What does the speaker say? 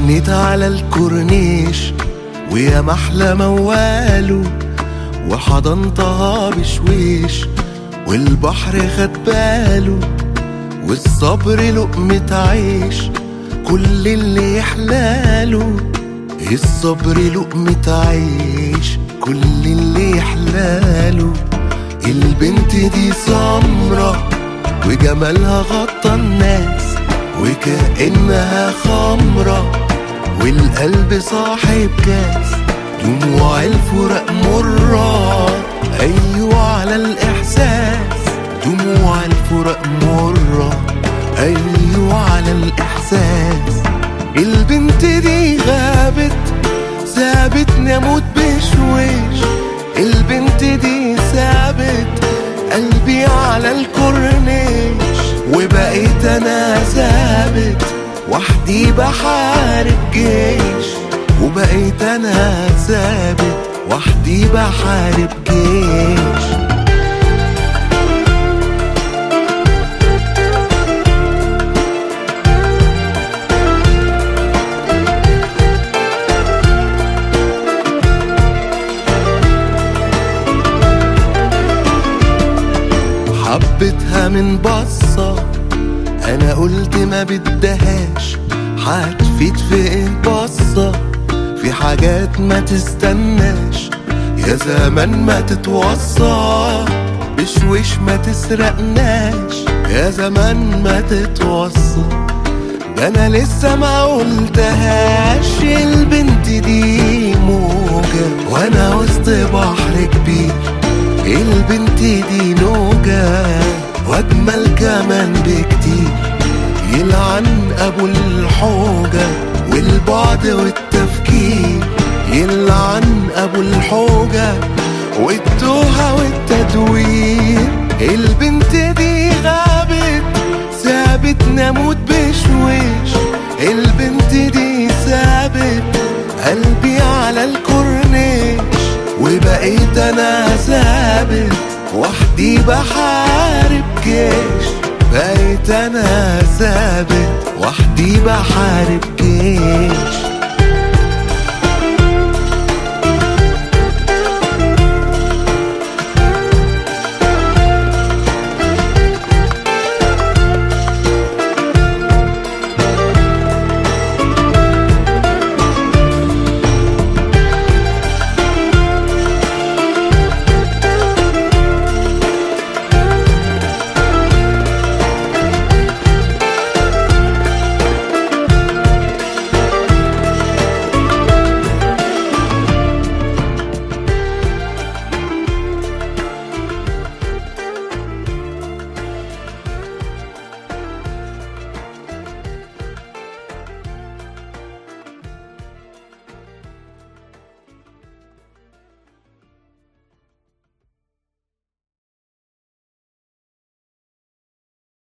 غنيت على الكورنيش ويا محلى مواله وحضنتها بشويش والبحر خد باله والصبر لقمة عيش كل اللي يحلاله الصبر لقمة عيش كل اللي يحلاله البنت دي سمرة وجمالها غطى الناس وكأنها خمرة والقلب صاحب كاس دموع الفراق مرة أيوة على الإحساس دموع الفراق مرة أيوة على الإحساس البنت دي غابت سابتني أموت بشويش البنت دي سابت قلبي على الكورنيش وبقيت أنا ثابت وحدي بحارب جيش وبقيت أنا ثابت وحدي بحارب جيش حبيتها من بصة أنا قلت ما بدهاش هتفيد في ايه بصة في حاجات ما تستناش يا زمان ما تتوصى بشويش ما تسرقناش يا زمان ما تتوصى ده انا لسه ما قلتهاش البنت دي موجة وانا وسط بحر كبير البنت دي نوجة واجمل كمان بكتير يلعن ابو الحوجة والبعد والتفكير يلعن ابو الحوجة والتوهة والتدوير البنت دي غابت سابت نموت بشويش البنت دي سابت قلبي على الكورنيش وبقيت انا ثابت وحدي بحارب جيش بقيت انا ثابت وحدي بحارب جيش